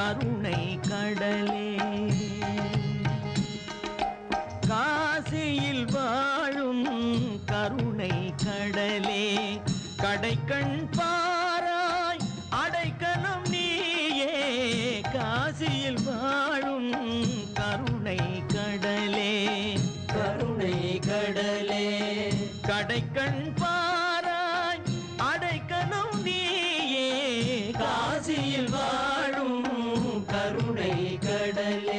கருணை கடலே காசியில் வாழும் கருணை கடலே கடைக்கண் பாராய் அடைக்கலம் நீயே காசியில் வாழும் கருணை கடலே கருணை கடலே கடைக்கண் பாராய் அடைக்கலம் நீயே காசியில் வாழும் கருணை கடலே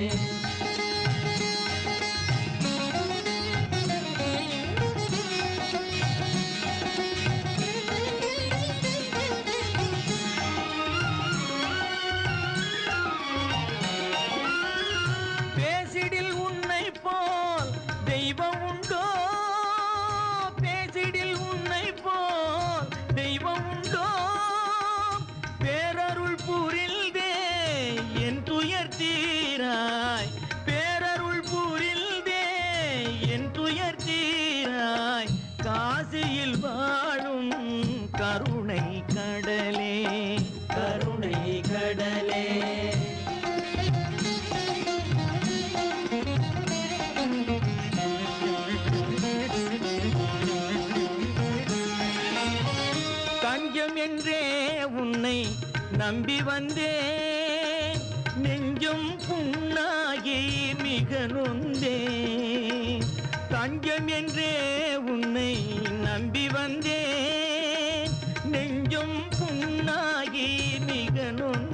பேசிடில் உன்னை போல் தெய்வம் உண்டோ பேசிடில் உன்னை போல் தெய்வம் உண்டோ பேரருள் புரில்தே என் துயர் தீராய் பேரருள் புரில்தே என் துயர் தீராய் காசியில் வாழும் கருணை கடலே கருணை கடலே தஞ்சம் என்றே உன்னை நம்பி வந்தேன் நெஞ்சும் புண்ணாகி மிக நொந்தேன் தஞ்சம் என்றே உன்னை நம்பி வந்தேன் நெஞ்சும் புண்ணாகி மிக நொந்தேன்